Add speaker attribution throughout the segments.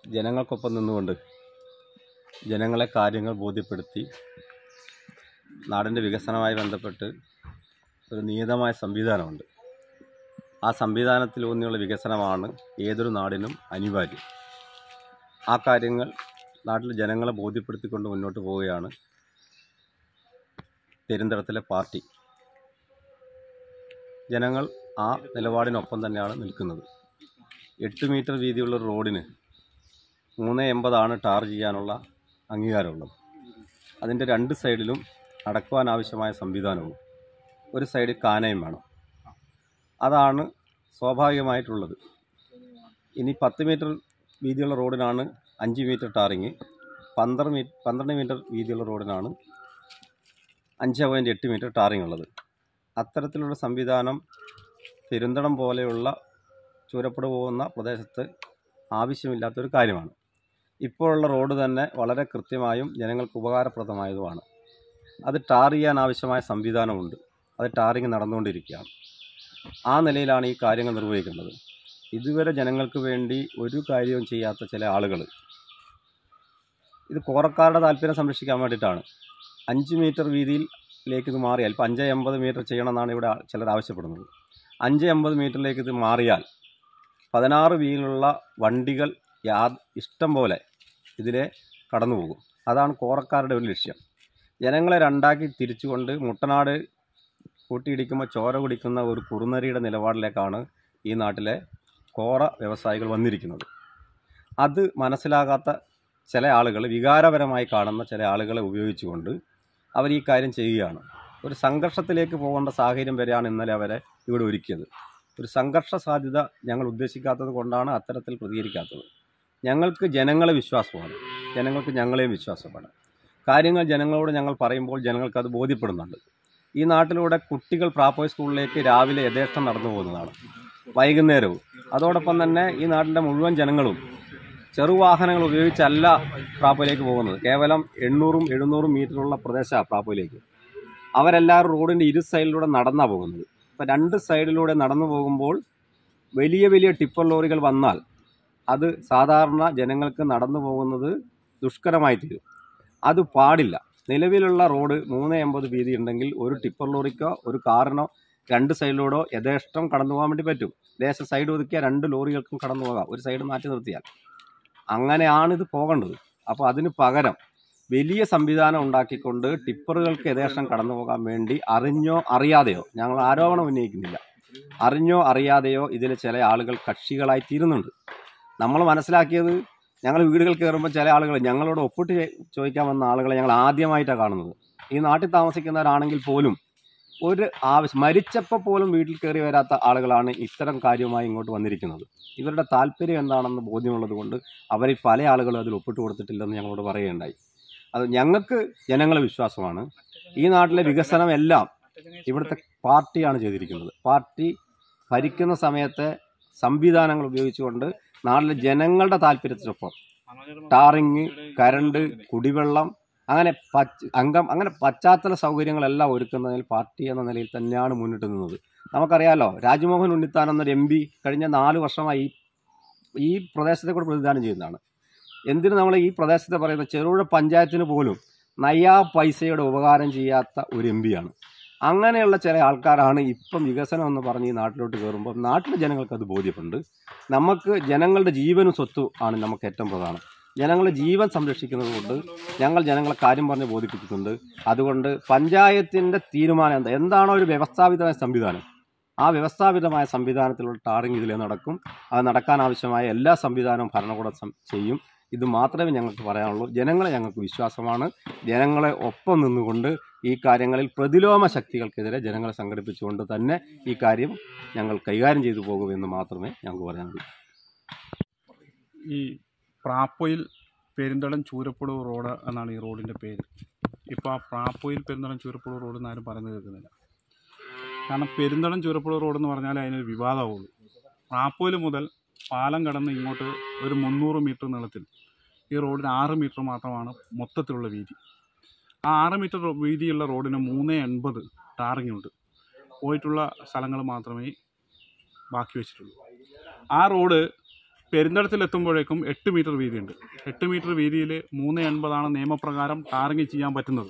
Speaker 1: ജനങ്ങൾക്കൊപ്പം നിന്നുകൊണ്ട് ജനങ്ങളെ കാര്യങ്ങൾ ബോധ്യപ്പെടുത്തി നാടിൻ്റെ വികസനവുമായി ബന്ധപ്പെട്ട് ഒരു നിയതമായ സംവിധാനമുണ്ട് ആ സംവിധാനത്തിലൂന്നിയുള്ള വികസനമാണ് ഏതൊരു നാടിനും അനിവാര്യം ആ കാര്യങ്ങൾ നാട്ടിൽ ജനങ്ങളെ ബോധ്യപ്പെടുത്തിക്കൊണ്ട് മുന്നോട്ട് പോവുകയാണ് പെരുന്തടത്തിലെ പാർട്ടി ജനങ്ങൾ ആ നിലപാടിനൊപ്പം തന്നെയാണ് നിൽക്കുന്നത് എട്ട് മീറ്റർ വീതിയുള്ള ഒരു റോഡിന് മൂന്ന് എൺപതാണ് ടാർ ചെയ്യാനുള്ള അംഗീകാരമുള്ളത് അതിൻ്റെ രണ്ട് സൈഡിലും അടക്കുവാൻ ആവശ്യമായ സംവിധാനവും ഒരു സൈഡിൽ കാനയും വേണം അതാണ് സ്വാഭാവികമായിട്ടുള്ളത് ഇനി പത്ത് മീറ്റർ വീതിയുള്ള റോഡിനാണ് അഞ്ച് മീറ്റർ ടാറിങ് പന്ത്രണ്ട് മീ പന്ത്രണ്ട് മീറ്റർ വീതിയുള്ള റോഡിനാണ് അഞ്ച് പോയിൻറ്റ് എട്ട് മീറ്റർ ടാറിങ് ഉള്ളത് അത്തരത്തിലുള്ള സംവിധാനം പെരുന്തടം പോലെയുള്ള ചൂരപ്പുഴ പോകുന്ന പ്രദേശത്ത് ആവശ്യമില്ലാത്തൊരു കാര്യമാണ് ഇപ്പോഴുള്ള റോഡ് തന്നെ വളരെ കൃത്യമായും ജനങ്ങൾക്ക് ഉപകാരപ്രദമായതുമാണ് അത് ടാർ ചെയ്യാൻ ആവശ്യമായ സംവിധാനമുണ്ട് അത് ടാറിങ് നടന്നുകൊണ്ടിരിക്കുകയാണ് ആ നിലയിലാണ് ഈ കാര്യങ്ങൾ നിർവഹിക്കുന്നത് ഇതുവരെ ജനങ്ങൾക്ക് വേണ്ടി ഒരു കാര്യവും ചെയ്യാത്ത ചില ആളുകൾ ഇത് കോറക്കാരുടെ താല്പര്യം സംരക്ഷിക്കാൻ വേണ്ടിയിട്ടാണ് അഞ്ച് മീറ്റർ വീതിയിലേക്ക് ഇത് മാറിയാൽ ഇപ്പോൾ അഞ്ച് എൺപത് മീറ്റർ ചെയ്യണമെന്നാണ് ഇവിടെ ചിലർ ആവശ്യപ്പെടുന്നത് അഞ്ച് എൺപത് മീറ്ററിലേക്ക് ഇത് മാറിയാൽ പതിനാറ് വീലുള്ള വണ്ടികൾ യാ ഇഷ്ടം പോലെ ഇതിലെ കടന്നു പോകും അതാണ് കോറക്കാരുടെ ഒരു ലക്ഷ്യം ജനങ്ങളെ രണ്ടാക്കി തിരിച്ചുകൊണ്ട് മുട്ടനാട് കൂട്ടിയിടിക്കുമ്പോൾ ചോര കുടിക്കുന്ന ഒരു കുറുനരിയുടെ നിലപാടിലേക്കാണ് ഈ നാട്ടിലെ കോറ വ്യവസായികൾ വന്നിരിക്കുന്നത് അത് മനസ്സിലാകാത്ത ചില ആളുകൾ വികാരപരമായി കാണുന്ന ചില ആളുകളെ ഉപയോഗിച്ചുകൊണ്ട് അവർ ഈ കാര്യം ചെയ്യുകയാണ് ഒരു സംഘർഷത്തിലേക്ക് പോകേണ്ട സാഹചര്യം വരെയാണ് ഇന്നലെ അവരെ ഇവിടെ ഒരുക്കിയത് ഒരു സംഘർഷ സാധ്യത ഞങ്ങൾ ഉദ്ദേശിക്കാത്തത് കൊണ്ടാണ് അത്തരത്തിൽ പ്രതികരിക്കാത്തത് ഞങ്ങൾക്ക് ജനങ്ങളെ വിശ്വാസമാണ് ജനങ്ങൾക്ക് ഞങ്ങളെയും വിശ്വാസമാണ് കാര്യങ്ങൾ ജനങ്ങളോട് ഞങ്ങൾ പറയുമ്പോൾ ജനങ്ങൾക്ക് അത് ബോധ്യപ്പെടുന്നുണ്ട് ഈ നാട്ടിലൂടെ കുട്ടികൾ പ്രാപ്പോയ് സ്കൂളിലേക്ക് രാവിലെ യഥേഷ്ടം നടന്നു പോകുന്നതാണ് വൈകുന്നേരവും അതോടൊപ്പം തന്നെ ഈ നാട്ടിലെ മുഴുവൻ ജനങ്ങളും ചെറുവാഹനങ്ങൾ ഉപയോഗിച്ചല്ല പ്രാപ്പോയിലേക്ക് പോകുന്നത് കേവലം എണ്ണൂറും എഴുന്നൂറും മീറ്ററുള്ള പ്രദേശമാണ് പ്രാപ്പോയിലേക്ക് അവരെല്ലാവരും റോഡിൻ്റെ ഇരു സൈഡിലൂടെ നടന്നാണ് പോകുന്നത് ഇപ്പം രണ്ട് സൈഡിലൂടെ നടന്നു പോകുമ്പോൾ വലിയ വലിയ ടിപ്പർ ലോറികൾ വന്നാൽ അത് സാധാരണ ജനങ്ങൾക്ക് നടന്നു പോകുന്നത് ദുഷ്കരമായി തീരും അത് പാടില്ല നിലവിലുള്ള റോഡ് മൂന്ന് എൺപത് വീതി ഉണ്ടെങ്കിൽ ഒരു ടിപ്പർ ലോറിക്കോ ഒരു കാറിനോ രണ്ട് സൈഡിലൂടോ യഥേഷ്ടം കടന്നു പോകാൻ വേണ്ടി പറ്റും ദേശ സൈഡ് ഒതുക്കിയാൽ രണ്ട് ലോറികൾക്കും കടന്നു പോകാം ഒരു സൈഡ് മാറ്റി നിർത്തിയാൽ അങ്ങനെയാണ് ഇത് പോകേണ്ടത് അപ്പോൾ അതിന് പകരം വലിയ സംവിധാനം ഉണ്ടാക്കിക്കൊണ്ട് ടിപ്പറുകൾക്ക് യഥേഷ്ടം കടന്നു പോകാൻ വേണ്ടി അറിഞ്ഞോ അറിയാതെയോ ഞങ്ങൾ ആരോപണം ഉന്നയിക്കുന്നില്ല അറിഞ്ഞോ അറിയാതെയോ ഇതിൽ ചില ആളുകൾ കക്ഷികളായി തീരുന്നുണ്ട് നമ്മൾ മനസ്സിലാക്കിയത് ഞങ്ങൾ വീടുകൾ കയറുമ്പോൾ ചില ആളുകൾ ഞങ്ങളോട് ഒപ്പിട്ട് ചെ- ചോദിക്കാൻ വന്ന ആളുകളെ ഞങ്ങൾ ആദ്യമായിട്ടാണ് കാണുന്നത് ഈ നാട്ടിൽ താമസിക്കുന്നവരാണെങ്കിൽ പോലും ഒരു ആവശ്യം മരിച്ചപ്പോൾ പോലും വീട്ടിൽ കയറി വരാത്ത ആളുകളാണ് ഇത്തരം കാര്യവുമായി ഇങ്ങോട്ട് വന്നിരിക്കുന്നത് ഇവരുടെ താല്പര്യം എന്താണെന്ന് ബോധ്യമുള്ളത് കൊണ്ട് അവരിൽ പല ആളുകളും അതിൽ ഒപ്പിട്ട് കൊടുത്തിട്ടില്ലെന്ന് ഞങ്ങളോട് പറയുകയുണ്ടായി അത് ഞങ്ങൾക്ക് ജനങ്ങളെ വിശ്വാസമാണ് ഈ നാട്ടിലെ വികസനം എല്ലാം ഇവിടുത്തെ പാർട്ടിയാണ് ചെയ്തിരിക്കുന്നത് പാർട്ടി ഭരിക്കുന്ന സമയത്തെ സംവിധാനങ്ങൾ ഉപയോഗിച്ചുകൊണ്ട് നാട്ടിലെ ജനങ്ങളുടെ താല്പര്യത്തിനൊപ്പം ടാറിങ് കരണ്ട് കുടിവെള്ളം അങ്ങനെ പച്ച അംഗം അങ്ങനെ പശ്ചാത്തല സൗകര്യങ്ങളെല്ലാം ഒരുക്കുന്നതിൽ പാർട്ടി എന്ന നിലയിൽ തന്നെയാണ് മുന്നിട്ട് നിന്നത് നമുക്കറിയാലോ രാജ്മോഹൻ ഉണ്ണിത്താൻ എന്നൊരു എം പി കഴിഞ്ഞ നാല് വർഷമായി ഈ പ്രദേശത്തെ കൂടെ പ്രതിദാനം ചെയ്യുന്നതാണ് എന്തിന് നമ്മൾ ഈ പ്രദേശത്തെ പറയുന്ന ചെറുപുഴ പഞ്ചായത്തിന് പോലും നയാ പൈസയുടെ ഉപകാരം ചെയ്യാത്ത ഒരു എം പിയാണ് അങ്ങനെയുള്ള ചില ആൾക്കാരാണ് ഇപ്പം വികസനം എന്ന് പറഞ്ഞ് ഈ നാട്ടിലോട്ട് കയറുമ്പോൾ നാട്ടിലെ ജനങ്ങൾക്ക് അത് ബോധ്യമുണ്ട് നമുക്ക് ജനങ്ങളുടെ ജീവനും സ്വത്തും ആണ് നമുക്ക് ഏറ്റവും പ്രധാനം ജനങ്ങളുടെ ജീവൻ സംരക്ഷിക്കുന്നത് കൊണ്ട് ഞങ്ങൾ ജനങ്ങളെ കാര്യം പറഞ്ഞ് ബോധിപ്പിച്ചിട്ടുണ്ട് അതുകൊണ്ട് പഞ്ചായത്തിൻ്റെ തീരുമാനം എന്താ എന്താണോ ഒരു വ്യവസ്ഥാപിതമായ സംവിധാനം ആ വ്യവസ്ഥാപിതമായ സംവിധാനത്തിലുള്ള ടാറിങ് ഇതിൽ നടക്കും അത് നടക്കാൻ ആവശ്യമായ എല്ലാ സംവിധാനവും ഭരണകൂടം സം- ചെയ്യും ഇത് മാത്രമേ ഞങ്ങൾക്ക് പറയാനുള്ളൂ ജനങ്ങളെ ഞങ്ങൾക്ക് വിശ്വാസമാണ് ജനങ്ങളെ ഒപ്പം നിന്നുകൊണ്ട് ഈ കാര്യങ്ങളിൽ പ്രതിലോമ ശക്തികൾക്കെതിരെ ജനങ്ങളെ സംഘടിപ്പിച്ചുകൊണ്ട് തന്നെ ഈ കാര്യം ഞങ്ങൾ കൈകാര്യം ചെയ്തു പോകുമെന്ന് മാത്രമേ ഞങ്ങൾക്ക് പറയാനുള്ളൂ
Speaker 2: ഈ പ്രാപ്പോയിൽ പെരുന്തടം ചൂരപ്പുഴ റോഡ് എന്നാണ് ഈ റോഡിൻ്റെ പേര് ഇപ്പോൾ ആ പ്രാപ്പോയിൽ പെരുന്തടം ചൂരപ്പുഴ റോഡ് എന്ന് ആരും പറയുന്നത് കേൾക്കുന്നില്ല കാരണം പെരുന്തടം ചൂരപ്പുഴ റോഡ് എന്ന് പറഞ്ഞാൽ അതിനൊരു വിവാദമാവുള്ളൂ പ്രാപ്പോയിൽ മുതൽ പാലം കടന്ന് ഇങ്ങോട്ട് ഒരു മുന്നൂറ് മീറ്റർ നീളത്തിൽ ഈ റോഡിന് ആറ് മീറ്റർ മാത്രമാണ് മൊത്തത്തിലുള്ള വീതി ആ ആറ് മീറ്റർ റോ- വീതിയുള്ള റോഡിന് മൂന്ന് എൺപത് ടാറിംഗ് ഉണ്ട് പോയിട്ടുള്ള സ്ഥലങ്ങൾ മാത്രമേ ബാക്കി വെച്ചിട്ടുള്ളൂ ആ റോഡ് പെരിന്തടത്തിലെത്തുമ്പോഴേക്കും എട്ട് മീറ്റർ വീതിയുണ്ട് എട്ട് മീറ്റർ വീതിയിൽ മൂന്ന് എൺപതാണ് നിയമപ്രകാരം ടാറിങ് ചെയ്യാൻ പറ്റുന്നത്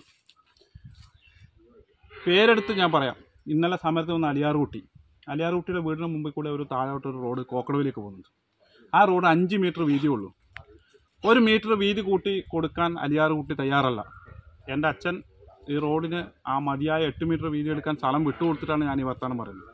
Speaker 2: പേരെടുത്ത് ഞാൻ പറയാം ഇന്നലെ സമയത്ത് വന്ന അലിയാർകുട്ടി അലിയാർകുട്ടിയുടെ വീടിന് മുമ്പിൽ കൂടെ ഒരു താഴോട്ടൊരു റോഡ് കോക്കടവിലേക്ക് പോകുന്നുണ്ട് ആ റോഡ് അഞ്ച് മീറ്റർ വീതിയുള്ളൂ ഒരു മീറ്റർ വീതി കൂട്ടി കൊടുക്കാൻ അലിയാർകുട്ടി തയ്യാറല്ല എൻ്റെ അച്ഛൻ ഈ റോഡിന് ആ മതിയായ എട്ട് മീറ്റർ വീതി എടുക്കാൻ സ്ഥലം വിട്ടുകൊടുത്തിട്ടാണ് ഞാൻ ഈ വർത്തമാനം പറയുന്നത്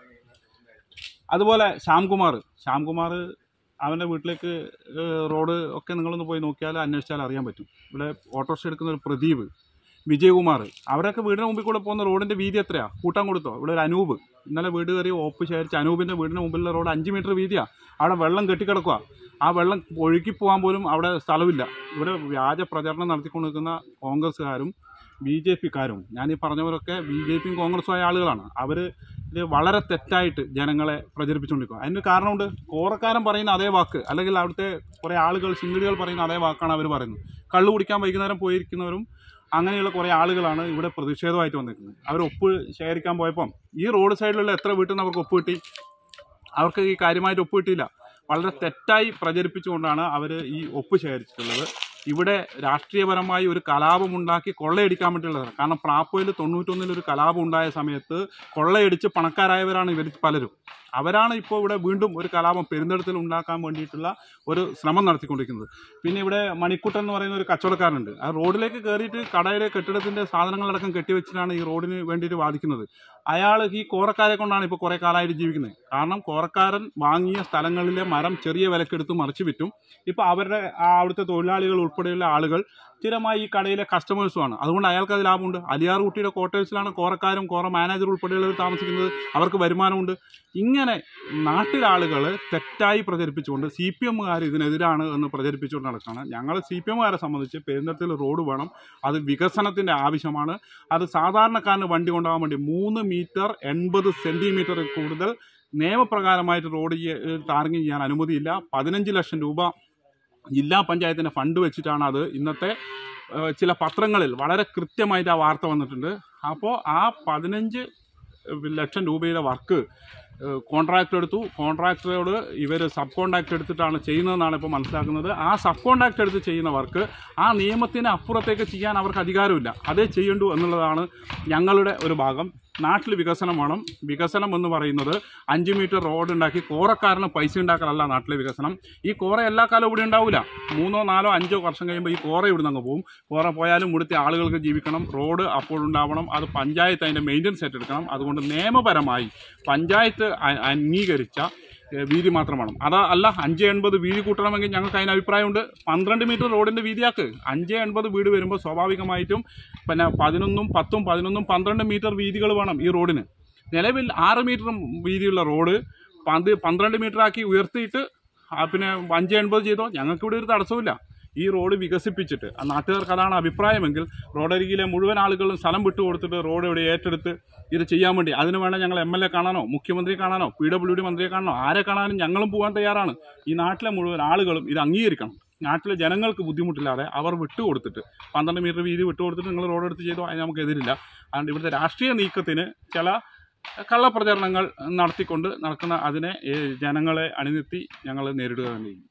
Speaker 2: അതുപോലെ ശ്യാംകുമാർ ശ്യാംകുമാർ അവൻ്റെ വീട്ടിലേക്ക് ഏഹ്, റോഡ് ഒക്കെ നിങ്ങളൊന്ന് പോയി നോക്കിയാൽ അന്വേഷിച്ചാൽ അറിയാൻ പറ്റും ഇവിടെ ഓട്ടോറിക്ഷ എടുക്കുന്ന ഒരു പ്രദീപ് വിജയകുമാർ അവരൊക്കെ വീടിന് മുമ്പിൽ കൂടെ പോകുന്ന റോഡിൻ്റെ വീതി എത്രയാണ് കൂട്ടാൻ കൊടുത്തോ ഇവിടെ ഒരു അനൂപ് ഇന്നലെ വീട് കയറി ഓപ്പ് ശേഖരിച്ച് അനൂപിൻ്റെ വീടിന് മുമ്പിലുള്ള റോഡ് അഞ്ച് മീറ്റർ വീതിയാണ് അവിടെ വെള്ളം കെട്ടിക്കിടക്കുക ആ വെള്ളം ഒഴുകി പോകാൻ പോലും അവിടെ സ്ഥലമില്ല ഇവിടെ വ്യാജ പ്രചരണം നടത്തിക്കൊണ്ട് നിൽക്കുന്ന കോൺഗ്രസ്സുകാരും ബി ജെ പിക്കാരും ഞാൻ ഈ പറഞ്ഞവരൊക്കെ ബി ജെ പിയും കോൺഗ്രസും ആയ ആളുകളാണ് അവർ ഇത് വളരെ തെറ്റായിട്ട് ജനങ്ങളെ പ്രചരിപ്പിച്ചുകൊണ്ടിരിക്കുക അതിന് കാരണമുണ്ട് കോറക്കാരൻ പറയുന്ന അതേ വാക്ക് അല്ലെങ്കിൽ അവിടുത്തെ കുറേ ആളുകൾ സിംഗിടികൾ പറയുന്ന അതേ വാക്കാണ് അവർ പറയുന്നത് കള്ളു കുടിക്കാൻ വൈകുന്നേരം പോയിരിക്കുന്നവരും അങ്ങനെയുള്ള കുറേ ആളുകളാണ് ഇവിടെ പ്രതിഷേധമായിട്ട് വന്നിരിക്കുന്നത് അവർ ഒപ്പ് ശേഖരിക്കാൻ പോയപ്പം ഈ റോഡ് സൈഡിലുള്ള എത്ര വീട്ടിൽ നിന്ന് അവർക്ക് ഒപ്പ് കിട്ടി അവർക്ക് ഈ കാര്യമായിട്ട് ഒപ്പ് കിട്ടിയില്ല വളരെ തെറ്റായി പ്രചരിപ്പിച്ചുകൊണ്ടാണ് അവർ ഈ ഒപ്പ് ശേഖരിച്ചിട്ടുള്ളത് ഇവിടെ രാഷ്ട്രീയപരമായി ഒരു കലാപമുണ്ടാക്കി കൊള്ളയടിക്കാൻ വേണ്ടിയുള്ളതാണ് കാരണം പ്രാപ്പോയിൽ തൊണ്ണൂറ്റൊന്നിൽ ഒരു കലാപം ഉണ്ടായ സമയത്ത് കൊള്ളയടിച്ച് പണക്കാരായവരാണ് ഇവർ പലരും അവരാണ് ഇപ്പോൾ ഇവിടെ വീണ്ടും ഒരു കലാപം പെരുന്തടത്തിൽ ഉണ്ടാക്കാൻ വേണ്ടിയിട്ടുള്ള ഒരു ശ്രമം നടത്തിക്കൊണ്ടിരിക്കുന്നത് പിന്നെ ഇവിടെ മണിക്കുട്ടൻ എന്ന് പറയുന്ന ഒരു കച്ചവടക്കാരനുണ്ട് ആ റോഡിലേക്ക് കയറിയിട്ട് കടയിലെ കെട്ടിടത്തിൻ്റെ സാധനങ്ങളടക്കം കെട്ടിവെച്ചിട്ടാണ് ഈ റോഡിന് വേണ്ടിയിട്ട് വാദിക്കുന്നത് അയാൾ ഈ കോറക്കാരെ കൊണ്ടാണ് ഇപ്പോൾ കുറേ കാലമായിട്ട് ജീവിക്കുന്നത് കാരണം കോറക്കാരൻ വാങ്ങിയ സ്ഥലങ്ങളിലെ മരം ചെറിയ വിലക്കെടുത്ത് മറിച്ച് വിറ്റും ഇപ്പോൾ അവരുടെ ആ അവിടുത്തെ തൊഴിലാളികൾ ഉൾപ്പെടെയുള്ള ആളുകൾ സ്ഥിരമായി ഈ കടയിലെ കസ്റ്റമേഴ്സുമാണ് അതുകൊണ്ട് അയാൾക്ക് അത് ലാഭമുണ്ട് അലിയാർകുട്ടിയുടെ ക്വാർട്ടേഴ്സിലാണ് കോറക്കാരും കോറ മാനേജർ ഉൾപ്പെടെയുള്ളവർ താമസിക്കുന്നത് അവർക്ക് വരുമാനമുണ്ട് ഇങ്ങനെ നാട്ടിലെ ആളുകൾ തെറ്റായി പ്രചരിപ്പിച്ചുകൊണ്ട് സി പി എമ്മുകാർ ഇതിനെതിരാണ് എന്ന് പ്രചരിപ്പിച്ചുകൊണ്ട് നടക്കുകയാണ് ഞങ്ങൾ സി പി എമ്മുകാരെ സംബന്ധിച്ച് പെരുന്തത്തിൽ റോഡ് വേണം അത് വികസനത്തിൻ്റെ ആവശ്യമാണ് അത് സാധാരണക്കാരന് വണ്ടി കൊണ്ടുപോകാൻ വേണ്ടി മൂന്ന് മീറ്റർ എൺപത് സെൻറ്റിമീറ്റർ കൂടുതൽ നിയമപ്രകാരമായിട്ട് റോഡ് ടാറിങ് ചെയ്യാൻ അനുമതിയില്ല പതിനഞ്ച് ലക്ഷം രൂപ ജില്ലാ പഞ്ചായത്തിൻ്റെ ഫണ്ട് വെച്ചിട്ടാണ് അത് ഇന്നത്തെ ഏഹ്, ചില പത്രങ്ങളിൽ വളരെ കൃത്യമായിട്ട് ആ വാർത്ത വന്നിട്ടുണ്ട് അപ്പോൾ ആ പതിനഞ്ച് ലക്ഷം രൂപയുടെ വർക്ക് കോൺട്രാക്ട് എടുത്തു കോൺട്രാക്ടറോട് ഇവർ സബ് കോൺട്രാക്ട് എടുത്തിട്ടാണ് ചെയ്യുന്നതെന്നാണ് ഇപ്പോൾ മനസ്സിലാക്കുന്നത് ആ സബ് കോൺട്രാക്ട് എടുത്ത് ചെയ്യുന്ന വർക്ക് ആ നിയമത്തിന് അപ്പുറത്തേക്ക് ചെയ്യാൻ അവർക്ക് അധികാരമില്ല അതേ ചെയ്യണ്ടു എന്നുള്ളതാണ് ഞങ്ങളുടെ ഒരു ഭാഗം നാട്ടിൽ വികസനം വേണം വികസനം എന്ന് പറയുന്നത് അഞ്ച് മീറ്റർ റോഡ് ഉണ്ടാക്കി കോറക്കാരന് പൈസ ഉണ്ടാക്കലല്ല നാട്ടിലെ വികസനം ഈ കോറ എല്ലാ കാലവും ഇവിടെ ഉണ്ടാവില്ല മൂന്നോ നാലോ അഞ്ചോ വർഷം കഴിയുമ്പോൾ ഈ കോറ ഇവിടെ നിന്ന് അങ്ങ് പോകും കോറ പോയാലും ഇവിടുത്തെ ആളുകൾക്ക് ജീവിക്കണം റോഡ് അപ്പോഴുണ്ടാവണം അത് പഞ്ചായത്ത് അതിൻ്റെ മെയിൻ്റനൻസ് ഏറ്റെടുക്കണം അതുകൊണ്ട് നിയമപരമായി പഞ്ചായത്ത് അ- അംഗീകരിച്ച ഏഹ്, വീതി മാത്രം വേണം അതാ അല്ല അഞ്ച് എൺപത് വീതി കൂട്ടണമെങ്കിൽ ഞങ്ങൾക്ക് അതിന് അഭിപ്രായമുണ്ട് പന്ത്രണ്ട് മീറ്റർ റോഡിൻ്റെ വീതിയാക്ക് അഞ്ച് എൺപത് വീട് വരുമ്പോൾ സ്വാഭാവികമായിട്ടും പിന്നെ പതിനൊന്നും പത്തും പതിനൊന്നും പന്ത്രണ്ട് മീറ്റർ വീതികൾ വേണം ഈ റോഡിന് നിലവിൽ ആറ് മീറ്റർ വീതിയുള്ള റോഡ് പന്ത് പന്ത്രണ്ട് മീറ്റർ ആക്കി ഉയർത്തിയിട്ട് ആ പിന്നെ അഞ്ച് എൺപത് ചെയ്തോ ഞങ്ങൾക്ക് ഇവിടെ ഒരു തടസ്സമില്ല ഈ റോഡ് വികസിപ്പിച്ചിട്ട് ആ നാട്ടുകാർക്ക് അതാണ് അഭിപ്രായമെങ്കിൽ റോഡരികിലെ മുഴുവൻ ആളുകളും സ്ഥലം വിട്ടു കൊടുത്തിട്ട് റോഡ് ഇവിടെ ഏറ്റെടുത്ത് ഇത് ചെയ്യാൻ വേണ്ടി അതിന് വേണ്ട ഞങ്ങൾ എം എൽ എ കാണാനോ മുഖ്യമന്ത്രിയെ കാണാനോ പി ഡബ്ല്യു ഡി മന്ത്രിയെ കാണാനോ ആരെ കാണാനും ഞങ്ങളും പോകാൻ തയ്യാറാണ് ഈ നാട്ടിലെ മുഴുവൻ ആളുകളും ഇത് അംഗീകരിക്കണം നാട്ടിലെ ജനങ്ങൾക്ക് ബുദ്ധിമുട്ടില്ലാതെ അവർ വിട്ടുകൊടുത്തിട്ട് പന്ത്രണ്ട് മീറ്റർ വീതി വിട്ടുകൊടുത്തിട്ട് നിങ്ങൾ റോഡ് എടുത്ത് ചെയ്തോ അതിന് നമുക്ക് എതിരില്ല അതുകൊണ്ട് ഇവിടുത്തെ രാഷ്ട്രീയ നീക്കത്തിന് ചില കള്ളപ്രചരണങ്ങൾ നടത്തിക്കൊണ്ട് നടക്കുന്ന അതിനെ ഏ, ജനങ്ങളെ അണിനിർത്തി ഞങ്ങൾ നേരിടുക തന്നെ ചെയ്യും